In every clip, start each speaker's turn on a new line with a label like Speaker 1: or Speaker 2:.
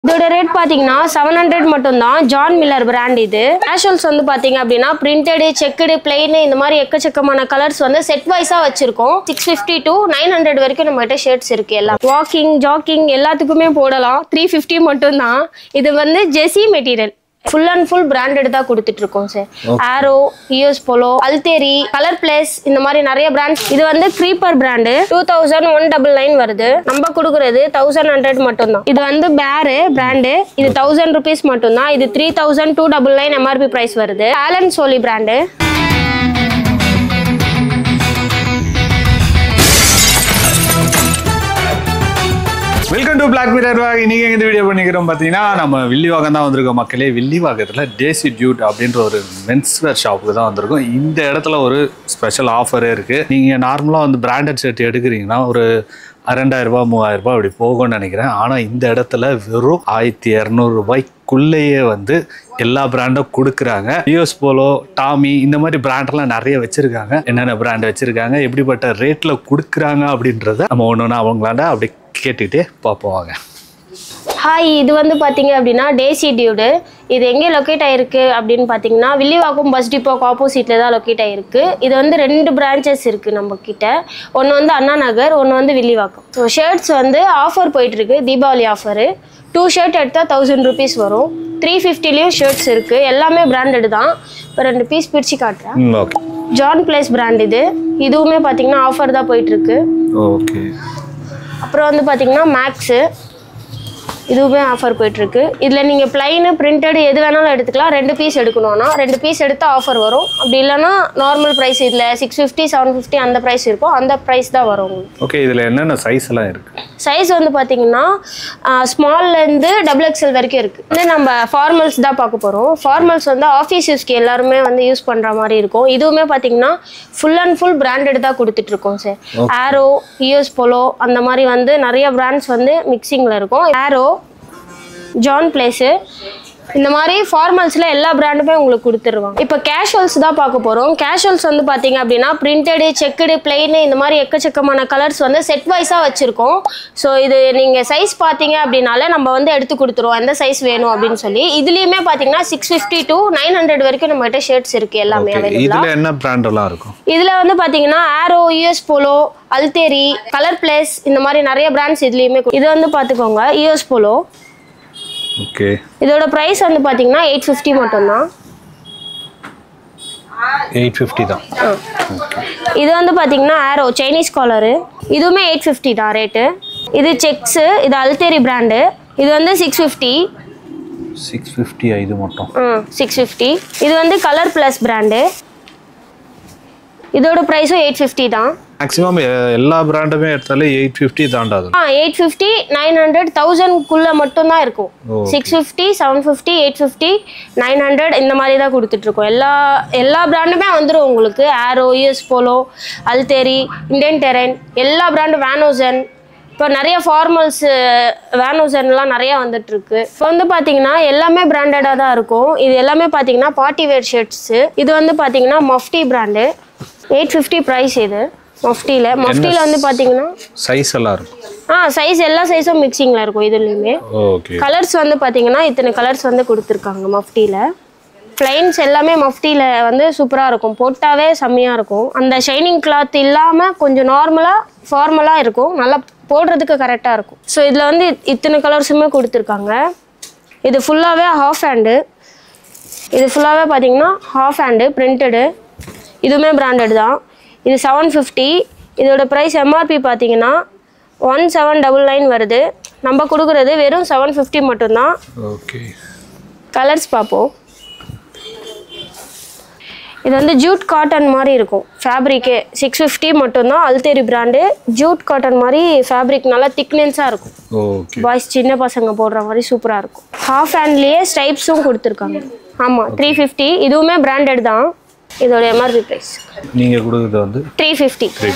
Speaker 1: இதோட ரேட் பார்த்தீங்கன்னா seven hundred மட்டும்தான் ஜான் மில்லர் பிராண்ட் இது கேஷுவல்ஸ் வந்து பார்த்தீங்க அப்படின்னா பிரிண்டடு செக்குடு பிளெயின் இந்த மாதிரி எக்கச்சக்கமான கலர்ஸ் வந்து செட் வைஸாக வச்சிருக்கோம் six fifty to nine hundred வரைக்கும் நம்மகிட்ட ஷர்ட்ஸ் இருக்கு எல்லாம் வாக்கிங் ஜாக்கிங் எல்லாத்துக்குமே போடலாம் த்ரீ ஃபிஃப்டி மட்டும்தான் இது வந்து ஜெசி material full and full branded தான் கொடுத்துட்டு இருக்கோம் சார் ஆரோ யூஎஸ் போலோ அல்தேரி கலர் பிளேஸ் இந்த மாதிரி நிறைய பிராண்ட்ஸ் இது வந்து creeper brand two thousand one double nine வருது நம்ம கொடுக்குறது தௌசண்ட் ஹண்ட்ரட் மட்டும்தான் இது வந்து பேரு பிராண்டு இது தௌசண்ட் ருபீஸ் மட்டும்தான் இது three thousand two double nine MRP price வருது Allen Solly brand
Speaker 2: welcome to Black Mirror walk இன்னைக்கு இந்த வீடியோ பண்ணிக்கிறோம் பார்த்தீங்கன்னா நம்ம வில்லிவாகம் தான் வந்திருக்கோம் மக்களே வில்லிவாகத்தில் டேசி டியூட் அப்படின்ற ஒரு மென்ஸ்வேர் ஷாப்புக்கு தான் வந்திருக்கோம் இந்த இடத்துல ஒரு ஸ்பெஷல் ஆஃபரே இருக்குது நீங்கள் நார்மலாக வந்து பிராண்டட் ஷர்ட் எடுக்கிறீங்கன்னா ஒரு ரெண்டாயிரம் ரூபாய் மூவாயிரம் ரூபாய் அப்படி போகும்னு நினைக்கிறேன் ஆனால் இந்த இடத்துல வெறும் ஆயிரத்தி இரநூறுபாய்க்குள்ளேயே வந்து எல்லா பிராண்டும் கொடுக்குறாங்க யூஎஸ் போலோ டாமி இந்த மாதிரி பிராண்டெல்லாம் நிறைய வச்சுருக்காங்க என்னென்ன பிராண்ட் வச்சுருக்காங்க எப்படிப்பட்ட ரேட்டில் கொடுக்குறாங்க அப்படின்றத நம்ம ஒன்று ஒன்று அவங்களாண்ட அப்படி கேட்டுக்கிட்டே பார்ப்போம் வாங்க
Speaker 1: ஹாய் இது வந்து பார்த்தீங்க அப்படின்னா டேசி டியூடு இது எங்கே லொக்கேட் ஆயிருக்கு அப்படின்னு பார்த்தீங்கன்னா வில்லிவாக்கம் பஸ் டிப்போக்கு ஆப்போசிட்டில் தான் லொக்கேட் ஆயிருக்கு இது வந்து ரெண்டு பிரான்ச்சஸ் இருக்குது நம்ம கிட்ட ஒன்று வந்து அண்ணா நகர் ஒன்று வந்து வில்லிவாக்கம் ஸோ ஷர்ட்ஸ் வந்து ஆஃபர் போயிட்டுருக்கு தீபாவளி ஆஃபரு டூ ஷர்ட் எடுத்தால் தௌசண்ட் ருபீஸ் வரும் த்ரீ ஃபிஃப்டிலையும் ஷர்ட்ஸ் இருக்குது எல்லாமே பிராண்டட் தான் இப்போ ரெண்டு பீஸ் பிரித்து காட்டுறேன்
Speaker 2: ம் ஓகே
Speaker 1: ஜான் பிளேஸ் பிராண்ட் இது இதுவுமே பார்த்தீங்கன்னா ஆஃபர் தான் போயிட்டுருக்கு
Speaker 2: ஓகே
Speaker 1: அப்புறம் வந்து பார்த்தீங்கன்னா மேக்ஸு இதுவுமே ஆஃபர் போயிட்டுருக்கு இதில் நீங்கள் பிளைனு பிரிண்டட் எது வேணாலும் எடுத்துக்கலாம் ரெண்டு பீஸ் எடுக்கணும்னா ரெண்டு பீஸ் எடுத்தால் ஆஃபர் வரும் அப்படி இல்லைன்னா நார்மல் ப்ரைஸ் இதில் சிக்ஸ் ஃபிஃப்டி செவன் ஃபிஃப்டி அந்த ப்ரைஸ் இருக்கும் அந்த ப்ரைஸ் தான் வரும் உங்களுக்கு
Speaker 2: ஓகே இதில் என்னென்ன சைஸ் எல்லாம் இருக்குது
Speaker 1: சைஸ் வந்து பார்த்தீங்கன்னா ஸ்மால்லேருந்து டபுள் எக்ஸ்எல் வரைக்கும் இருக்குது வந்து நம்ம ஃபார்மல்ஸ் தான் பார்க்க போகிறோம் ஃபார்மல்ஸ் வந்து ஆஃபீஸ் யூஸ்க்கு எல்லாருமே வந்து யூஸ் பண்ணுற மாதிரி இருக்கும் இதுவுமே பார்த்தீங்கன்னா ஃபுல் அண்ட் ஃபுல் பிராண்டட் தான் கொடுத்துட்ருக்கோம் சார் ஆரோ யூஎஸ் போலோ அந்த மாதிரி வந்து நிறைய பிராண்ட்ஸ் வந்து மிக்சிங்கில் இருக்கும் ஆரோ ஜான் பிளேஸு இந்த மாதிரி ஃபார்மல்ஸில் எல்லா பிராண்டுமே உங்களுக்கு கொடுத்துருவாங்க இப்போ கேஷுவல்ஸ் தான் பார்க்க போகிறோம் கேஷுவல்ஸ் வந்து பார்த்தீங்க அப்படின்னா பிரிண்டடு செக்குடு பிளெயின் இந்த மாதிரி எக்கச்சக்கமான கலர்ஸ் வந்து செட் வைஸாக வச்சுருக்கோம் ஸோ இது நீங்கள் சைஸ் பார்த்தீங்க அப்படின்னால நம்ம வந்து எடுத்து கொடுத்துருவோம் எந்த சைஸ் வேணும் அப்படின்னு சொல்லி இதுலேயுமே பார்த்தீங்கன்னா six fifty to nine hundred வரைக்கும் நம்மகிட்ட ஷர்ட்ஸ் இருக்குது எல்லாமே அவைலபிளாக
Speaker 2: இதில் என்ன பிராண்டெல்லாம் இருக்கும்
Speaker 1: இதில் வந்து பார்த்தீங்கன்னா ஆரோ யூஎஸ் போலோ அல்தேரி கலர் பிளேஸ் இந்த மாதிரி நிறைய பிராண்ட்ஸ் இதுலேயுமே இது வந்து பார்த்துக்கோங்க யூஎஸ் போலோ
Speaker 2: ஓகே
Speaker 1: இதோட ப்ரைஸ் வந்து பார்த்தீங்கன்னா எயிட் ஃபிஃப்டி மட்டும்தான்
Speaker 2: எயிட் ஃபிஃப்டி தான்
Speaker 1: இது வந்து பார்த்தீங்கன்னா ஆரோ சைனீஸ் காலரு இதுவுமே எயிட் ஃபிஃப்டி தான் ரேட்டு இது செக்ஸு இது அல்தேரி பிராண்டு இது வந்து சிக்ஸ் ஃபிஃப்டி
Speaker 2: சிக்ஸ் ஃபிஃப்டி இது மட்டும்
Speaker 1: சிக்ஸ் ஃபிஃப்டி இது வந்து கலர் ப்ளஸ் பிராண்டு இதோட ப்ரைஸும் எயிட் ஃபிஃப்டி தான்
Speaker 2: மேக்ஸிமம் எல்லா பிராண்டுமே எடுத்தாலே எயிட் ஃபிஃப்டி தாண்டாது
Speaker 1: ஆ எயிட் ஃபிஃப்டி நைன் ஹண்ட்ரட் தௌசண்ட்குள்ளே மட்டும்தான் இருக்கும்
Speaker 2: ஓ,
Speaker 1: six fifty seven fifty eight fifty nine hundred இந்த மாதிரி தான் கொடுத்துட்ருக்கோம் எல்லா எல்லா பிராண்டுமே வந்துடும் உங்களுக்கு ஆரோ யூஎஸ் போலோ அல்தேரி இண்டியன் டெரென் எல்லா பிராண்டும் வேனோசன் இப்போ நிறைய ஃபார்மல்ஸ் வேனோசன்லாம் நிறையா வந்துட்டுருக்கு இப்போ வந்து பார்த்தீங்கன்னா எல்லாமே பிராண்டடாக தான் இருக்கும் இது எல்லாமே பார்த்தீங்கன்னா பார்ட்டி வேர் ஷர்ட்ஸு இது வந்து பார்த்தீங்கன்னா Mufti brand eight fifty price இது மஃப்டியில் மஃப்டியில் வந்து பார்த்தீங்கன்னா
Speaker 2: சைஸ் எல்லாம் இருக்கும்
Speaker 1: ஆ சைஸ் எல்லா சைஸும் மிக்சிங்கில் இருக்கும் இதுலேயுமே
Speaker 2: ஓகே
Speaker 1: கலர்ஸ் வந்து பார்த்தீங்கன்னா இத்தனை கலர்ஸ் வந்து கொடுத்துருக்காங்க மஃப்டியில் ப்ளைன்ஸ் எல்லாமே மஃப்டியில் வந்து சூப்பராக இருக்கும் போட்டாவே செம்மையாக இருக்கும் அந்த ஷைனிங் கிளாத் இல்லாமல் கொஞ்சம் நார்மலாக ஃபார்மலாக இருக்கும் நல்லா போடுறதுக்கு கரெக்டாக இருக்கும் ஸோ இதில் வந்து இத்- இத்தனை கலர்ஸுமே கொடுத்துருக்காங்க இது ஃபுல்லாகவே ஹாஃப் ஹேண்டு இது ஃபுல்லாகவே பார்த்தீங்கன்னா ஹாஃப் ஹேண்டு பிரிண்டடு இதுவுமே பிராண்டட் தான் இது செவன் ஃபிஃப்டி இதோட ப்ரைஸ் எம்ஆர்பி பார்த்தீங்கன்னா ஒன் செவன் டபுள் நைன் வருது நம்ம கொடுக்குறது வெறும் செவன் ஃபிஃப்டி மட்டும்தான்
Speaker 2: ஓகே
Speaker 1: கலர்ஸ் பார்ப்போம் இது வந்து ஜூட் காட்டன் மாதிரி இருக்கும் ஃபேப்ரிக்கே சிக்ஸ் ஃபிஃப்டி மட்டும்தான் அல்தேரி பிராண்டு ஜூட் காட்டன் மாதிரி ஃபேப்ரிக் நல்லா திக்னென்ஸாக இருக்கும்
Speaker 2: ஓகே
Speaker 1: பாய்ஸ் சின்ன பசங்க போடுற மாதிரி சூப்பராக இருக்கும் ஹாஃப் ஹேண்ட்லேயே ஸ்டைப்ஸும் கொடுத்துருக்காங்க ஆமாம் த்ரீ ஃபிஃப்டி இதுவுமே பிராண்டட் தான் இதோட எம்ஆர்பி ப்ரைஸ்
Speaker 2: நீங்கள் கொடுக்குறது வந்து
Speaker 1: த்ரீ ஃபிஃப்டி
Speaker 2: த்ரீ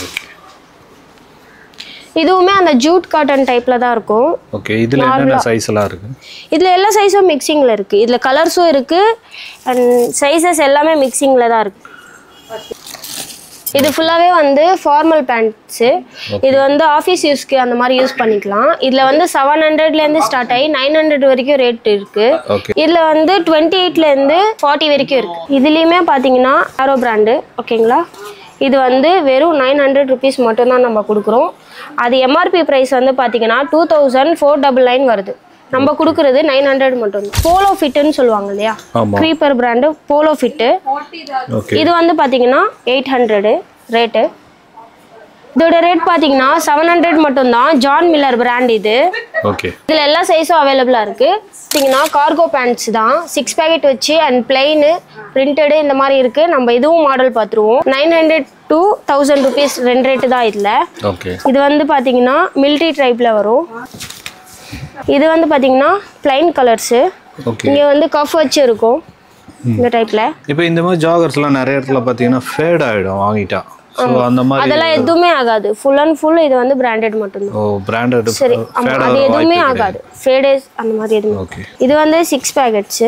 Speaker 1: இதுவுமே அந்த ஜூட் காட்டன் டைப்பில் தான் இருக்கும்
Speaker 2: ஓகே இதில் என்னென்ன சைஸ் எல்லாம் இருக்கு
Speaker 1: இதில் எல்லா சைஸும் மிக்சிங்கில் இருக்குது இதில் கலர்ஸும் இருக்குது அண்ட் சைஸஸ் எல்லாமே மிக்சிங்கில் தான் இருக்குது இது ஃபுல்லாகவே வந்து ஃபார்மல் பேண்ட்ஸு இது வந்து ஆஃபீஸ் யூஸ்க்கு அந்த மாதிரி யூஸ் பண்ணிக்கலாம் இதில் வந்து செவன் ஹண்ட்ரட்லேருந்து ஸ்டார்ட் ஆகி நைன் ஹண்ட்ரட் வரைக்கும் ரேட் இருக்கு
Speaker 2: ஓகே
Speaker 1: இதில் வந்து டுவெண்ட்டி எயிட்லேருந்து ஃபார்ட்டி வரைக்கும் இருக்கு இதுலேயுமே பார்த்தீங்கன்னா ஆரோ பிராண்டு ஓகேங்களா இது வந்து வெறும் நைன் ஹண்ட்ரட் ருபீஸ் மட்டும்தான் நம்ம கொடுக்குறோம் அது எம்ஆர்பி ப்ரைஸ் வந்து பார்த்தீங்கன்னா two thousand four double nine வருது நம்ம கொடுக்குறது நைன் ஹண்ட்ரட் மட்டும்தான் போலோ ஃபிட்டுன்னு சொல்லுவாங்க இல்லையா
Speaker 2: ஆமா
Speaker 1: creeper brand Polo fit
Speaker 2: okay
Speaker 1: இது வந்து பார்த்தீங்கன்னா எயிட் ஹண்ட்ரடு ரேட்டு இதோட ரேட் பார்த்தீங்கன்னா செவன் ஹண்ட்ரட் மட்டும்தான் ஜான் மில்லர் பிராண்ட் இது
Speaker 2: ஓகே
Speaker 1: இதில் எல்லா சைஸும் அவைலபிளாக இருக்குது பார்த்தீங்கன்னா கார்கோ பேண்ட்ஸ் தான் சிக்ஸ் பேக்கெட் வச்சு அண்ட் பிளெயின் பிரிண்டடு இந்த மாதிரி இருக்குது நம்ம இதுவும் மாடல் பார்த்துருவோம் nine hundred to thousand rupees ரெண்டு ரேட்டு தான் இதில்
Speaker 2: ஓகே
Speaker 1: இது வந்து பார்த்தீங்கன்னா மிலிட்ரி டைப்பில் வரும் இது வந்து பார்த்தீங்கன்னா plain கலர்ஸு
Speaker 2: ஓகே
Speaker 1: இங்கே வந்து கஃப் வச்சு இருக்கும் இந்த டைப்பில்
Speaker 2: இப்போ இந்த மாதிரி ஜாகர்ஸ்லாம் நிறைய இடத்துல பார்த்தீங்கன்னா ஃபேட் ஆகிடும் வாங்கிட்டா ஸோ அந்த மாதிரி
Speaker 1: அதெல்லாம் எதுவுமே ஆகாது ஃபுல் அண்ட் ஃபுல் இது வந்து பிராண்டட் மட்டும்தான்
Speaker 2: ஓ பிராண்டட்
Speaker 1: சரி ஆமா அது எதுவுமே ஆகாது ஃபேடேஸ் அந்த மாதிரி எதுவுமே
Speaker 2: ஓகே
Speaker 1: இது வந்து சிக்ஸ் பேக்கெட்ஸு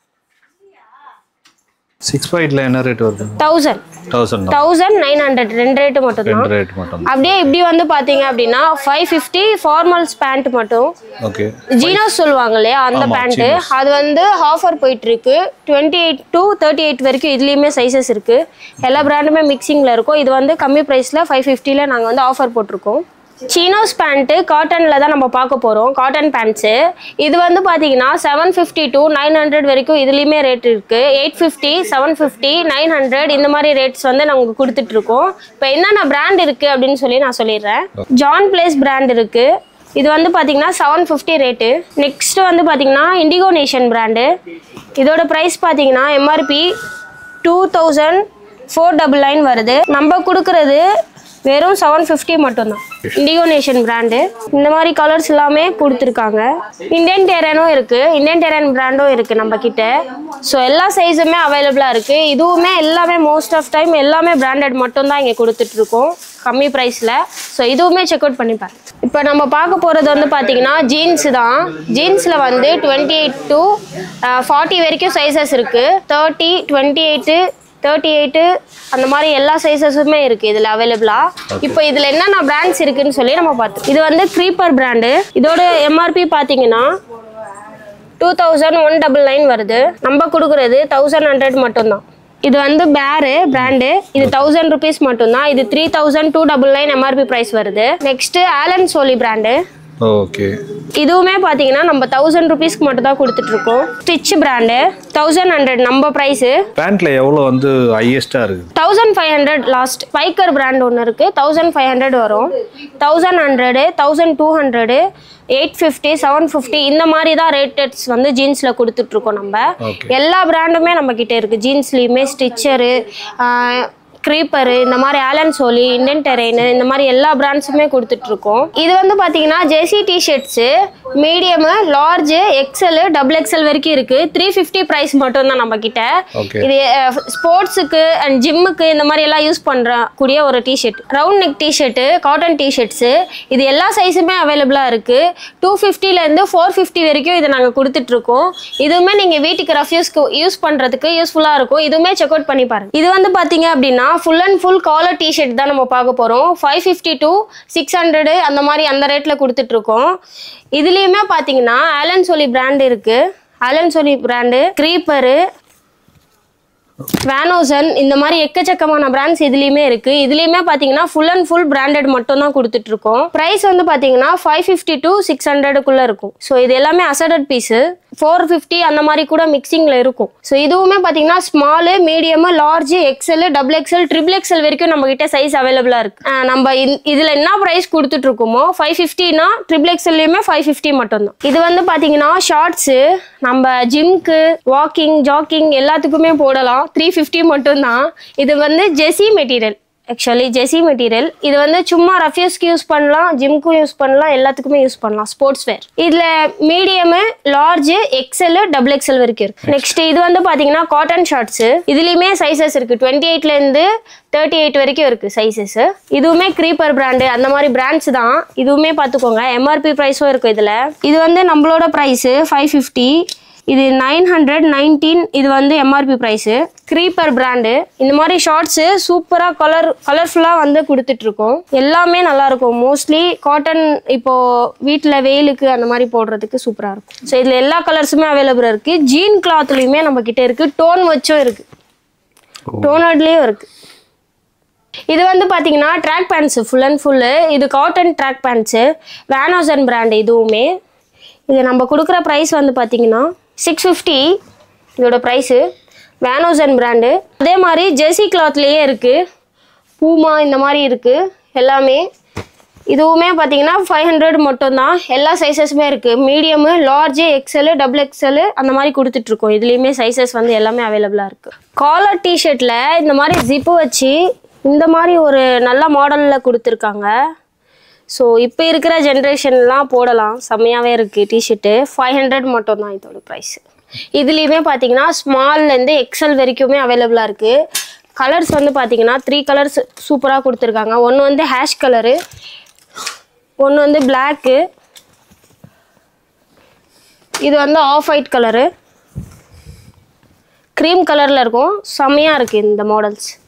Speaker 2: சிக்ஸ் பாயிண்ட்ல என்ன ரேட் வருது
Speaker 1: தௌசண்ட்
Speaker 2: தௌசண்ட் தான்
Speaker 1: தௌசண்ட் நைன் ஹண்ட்ரட் ரெண்டு ரேட்டு மட்டும்தான்
Speaker 2: ரெண்டு ரேட் மட்டும்
Speaker 1: அப்படியே இப்படி வந்து பார்த்தீங்க அப்படின்னா ஃபைவ் ஃபிஃப்டி ஃபார்மல்ஸ் பேண்ட் மட்டும்
Speaker 2: ஓகே
Speaker 1: ஜீனோஸ் சொல்லுவாங்க இல்லையா அந்த
Speaker 2: ஆமா,
Speaker 1: பேண்ட்டு அது வந்து ஆஃபர் போயிட்டு இருக்கு twenty eight to thirty eight வரைக்கும் இதுலேயுமே சைஸஸ் இருக்கு எல்லா பிராண்டுமே மிக்சிங்கில் இருக்கும் இது வந்து கம்மி ப்ரைஸில் ஃபைவ் ஃபிஃப்டியில் நாங்கள் வந்து ஆஃபர் போட்டிருக்கோம் சீனோஸ் பேண்ட்டு காட்டனில் தான் நம்ம பார்க்க போகிறோம் காட்டன் பேண்ட்ஸு இது வந்து பார்த்தீங்கன்னா seven fifty to nine hundred வரைக்கும் இதுலேயுமே ரேட் இருக்குது eight fifty seven fifty nine hundred இந்த மாதிரி ரேட்ஸ் வந்து நாங்கள் கொடுத்துட்ருக்கோம் இப்போ என்னென்ன பிராண்ட் இருக்குது அப்படின்னு சொல்லி நான் சொல்லிடுறேன் ஜான் பிளேஸ் பிராண்ட் இருக்குது இது வந்து பார்த்தீங்கன்னா செவன் ஃபிஃப்டி ரேட்டு நெக்ஸ்ட் வந்து பார்த்தீங்கன்னா இண்டிகோ நேஷன் பிராண்டு இதோட ப்ரைஸ் பார்த்தீங்கன்னா MRP two thousand four double nine வருது நம்ம கொடுக்குறது வெறும் செவன் ஃபிஃப்டி மட்டும்தான் இண்டிகோ நேஷன் பிராண்டு இந்த மாதிரி கலர்ஸ் எல்லாமே கொடுத்துருக்காங்க இந்தியன் டெரனும் இருக்குது இந்தியன் டெரன் பிராண்டும் இருக்குது நம்ம கிட்ட ஸோ எல்லா சைஸுமே அவைலபிளாக இருக்குது இதுவுமே எல்லாமே மோஸ்ட் ஆஃப் டைம் எல்லாமே பிராண்டட் மட்டும்தான் இங்கே கொடுத்துட்ருக்கோம் கம்மி ப்ரைஸில் ஸோ இதுவுமே செக் அவுட் பண்ணி பாருங்க இப்போ நம்ம பார்க்க போகிறது வந்து பார்த்தீங்கன்னா ஜீன்ஸ் தான் ஜீன்ஸில் வந்து டுவெண்ட்டி எயிட் டு ஃபார்ட்டி வரைக்கும் சைஸஸ் இருக்குது thirty twenty eight thirty eight அந்த மாதிரி எல்லா சைஸஸுமே இருக்குது இதில் அவைலபிளாக இப்போ இதில் என்னென்ன பிராண்ட்ஸ் இருக்குன்னு சொல்லி நம்ம பார்த்தோம் இது வந்து க்ரீப்பர் பிராண்டு இதோட எம்ஆர்பி பார்த்தீங்கன்னா two thousand one double nine வருது நம்ம கொடுக்குறது தௌசண்ட் ஹண்ட்ரட் மட்டும்தான் இது வந்து பேரு பிராண்டு இது தௌசண்ட் ருபீஸ் மட்டும்தான் இது three thousand two double nine MRP price வருது next Allen Solly brand
Speaker 2: okay
Speaker 1: இதுவுமே பார்த்தீங்கன்னா நம்ம தௌசண்ட் ருபீஸ்க்கு மட்டும் தான் கொடுத்துட்ருக்கோம் ஸ்டிச் பிராண்டு தௌசண்ட் ஹண்ட்ரட் நம்ம ப்ரைஸு
Speaker 2: பேண்ட்ல எவ்வளோ வந்து ஹையஸ்டா இருக்குது
Speaker 1: thousand five hundred last Spykar brand ஒன்று இருக்குது தௌசண்ட் ஃபைவ் ஹண்ட்ரட் வரும் thousand hundred thousand two hundred eight fifty seven fifty இந்த மாதிரி தான் ரேட்டட்ஸ் வந்து ஜீன்ஸில் கொடுத்துட்ருக்கோம் நம்ம
Speaker 2: Okay.
Speaker 1: எல்லா பிராண்டுமே நம்ம கிட்ட இருக்குது ஜீன்ஸ்லேயுமே ஸ்டிச்சரு க்ரீப்பரு இந்த மாதிரி ஆலன் சோலி இண்டியன் டெரெயின் இந்த மாதிரி எல்லா பிராண்ட்ஸுமே கொடுத்துட்ருக்கோம் இது வந்து பார்த்தீங்கன்னா jersey T-shirts medium large XL double XL வரைக்கும் இருக்குது த்ரீ ஃபிஃப்டி ப்ரைஸ் மட்டும்தான் நம்ம கிட்ட
Speaker 2: ஓகே
Speaker 1: இது ஸ்போர்ட்ஸுக்கு அண்ட் ஜிம்முக்கு இந்த மாதிரி எல்லாம் யூஸ் பண்ணுற கூடிய ஒரு T-shirt round neck T-shirt cotton T-shirts இது எல்லா சைஸுமே அவைலபிளாக இருக்குது டூ ஃபிஃப்டிலேருந்து ஃபோர் ஃபிஃப்டி வரைக்கும் இதை நாங்கள் கொடுத்துட்ருக்கோம் இதுவுமே நீங்கள் வீட்டுக்கு ரஃப்யூஸ்க்கு யூஸ் பண்ணுறதுக்கு யூஸ்ஃபுல்லாக இருக்கும் இதுவுமே செக் அவுட் பண்ணி பாருங்க இது வந்து பார்த்தீங்க அப்படின்னா full and full collar T-shirt தான் நம்ம பார்க்க போகிறோம் five fifty to six hundred அந்த மாதிரி அந்த ரேட்டில் கொடுத்துட்ருக்கோம் இதுலேயுமே பார்த்தீங்கன்னா ஆலன் சோலி பிராண்ட் இருக்குது Allen Solly brand creeper Van Heusen இந்த மாதிரி எக்கச்சக்கமான பிராண்ட்ஸ் இதுலேயுமே இருக்கு இதுலேயுமே பார்த்தீங்கன்னா ஃபுல் அண்ட் ஃபுல் பிராண்டட் மட்டும் தான் கொடுத்துட்டு இருக்கோம் ப்ரைஸ் வந்து பார்த்தீங்கன்னா ஃபைவ் ஃபிஃப்டி டு சிக்ஸ் ஹண்ட்ரடுக்குள்ள இருக்கும் ஸோ இது எல்லாமே அசடட் பீஸு ஃபோர் ஃபிஃப்டி அந்த மாதிரி கூட மிக்சிங்கில் இருக்கும் ஸோ இதுவுமே பார்த்தீங்கன்னா small medium large XL double XL triple XL வரைக்கும் நம்ம கிட்ட சைஸ் அவைலபிளாக இருக்கு ஆஹ் நம்ம இந்த- இதுல என்ன ப்ரைஸ் கொடுத்துட்டு இருக்கோமோ ஃபைவ் ஃபிஃப்டினா ட்ரிபிள் எக்ஸல்லையுமே ஃபைவ் ஃபிஃப்டி மட்டும்தான் இது வந்து பார்த்தீங்கன்னா ஷார்ட்ஸு நம்ம ஜிம்க்கு வாக்கிங் ஜாக்கிங் எல்லாத்துக்குமே போடலாம் த்ரீ ஃபிஃப்டி மட்டும்தான் இது வந்து ஜெசி மெட்டீரியல் ஆக்சுவலி ஜெசி மெட்டீரியல் இது வந்து சும்மா ரஃப்யூஸ்க்கு யூஸ் பண்ணலாம் ஜிம்க்கும் யூஸ் பண்ணலாம் எல்லாத்துக்குமே யூஸ் பண்ணலாம் ஸ்போர்ட்ஸ் வேர் இதில் medium large XL double XL வரைக்கும் இருக்கு நெக்ஸ்ட் இது வந்து பார்த்தீங்கன்னா காட்டன் ஷார்ட்ஸு இதுலேயுமே சைஸஸ் இருக்கு டுவெண்ட்டி எயிட்லேருந்து தேர்ட்டி எயிட் வரைக்கும் இருக்கு சைஸஸ் இதுவுமே க்ரீப்பர் பிராண்டு அந்த மாதிரி பிராண்ட்ஸ் தான் இதுவுமே பார்த்துக்கோங்க எம்ஆர்பி ப்ரைஸும் இருக்கும் இதில் இது வந்து நம்மளோட ப்ரைஸு ஃபைவ் ஃபிஃப்டி இது நைன் ஹண்ட்ரட் நைன்டீன் இது வந்து எம்ஆர்பி ப்ரைஸு க்ரீப்பர் பிராண்டு இந்த மாதிரி ஷார்ட்ஸு சூப்பராக கலர் கலர்ஃபுல்லாக வந்து கொடுத்துட்ருக்கோம் எல்லாமே நல்லாயிருக்கும் மோஸ்ட்லி காட்டன் இப்போது வீட்டில் வெயிலுக்கு அந்த மாதிரி போடுறதுக்கு சூப்பராக இருக்கும் ஸோ இதில் எல்லா கலர்ஸுமே அவைலபிள் இருக்குது ஜீன் கிளாத்லேயுமே நம்ம கிட்ட இருக்குது டோன் வச்சும் இருக்குது டோனட்லேயும் இருக்குது இது வந்து பார்த்தீங்கன்னா track pants full and full இது cotton track pants Van Heusen brand இதுவுமே இது நம்ம கொடுக்குற ப்ரைஸ் வந்து பார்த்தீங்கன்னா சிக்ஸ் ஃபிஃப்டி இதோட ப்ரைஸு வேனோசன் பிராண்டு அதே மாதிரி ஜெர்சி கிளாத்லேயே இருக்குது பூமா இந்த மாதிரி இருக்குது எல்லாமே இதுவுமே பார்த்தீங்கன்னா ஃபைவ் ஹண்ட்ரட் மட்டும்தான் எல்லா சைஸஸுமே இருக்குது medium large XL double XL அந்த மாதிரி கொடுத்துட்ருக்கோம் இதுலேயுமே சைஸஸ் வந்து எல்லாமே அவைலபிளாக இருக்குது காலர் டிஷர்ட்டில் இந்த மாதிரி ஜிப்பு வச்சு இந்த மாதிரி ஒரு நல்ல மாடலில் கொடுத்துருக்காங்க ஸோ இப்போ இருக்கிற ஜென்ரேஷன்லாம் போடலாம் செம்மையாகவே இருக்குது டிஷர்ட்டு ஃபைவ் ஹண்ட்ரட் மட்டும் தான் இதோட ப்ரைஸ் இதுலேயுமே பார்த்தீங்கன்னா ஸ்மால்லேருந்து எக்ஸல் வரைக்குமே அவைலபிளாக இருக்குது கலர்ஸ் வந்து பார்த்தீங்கன்னா த்ரீ கலர்ஸ் சூப்பராக கொடுத்துருக்காங்க ஒன்று வந்து ஹேஷ் கலரு ஒன்று வந்து பிளாக்கு இது வந்து ஆஃப் ஒயிட் கலரு க்ரீம் கலரில் இருக்கும் செம்மையாக இருக்குது இந்த மாடல்ஸ்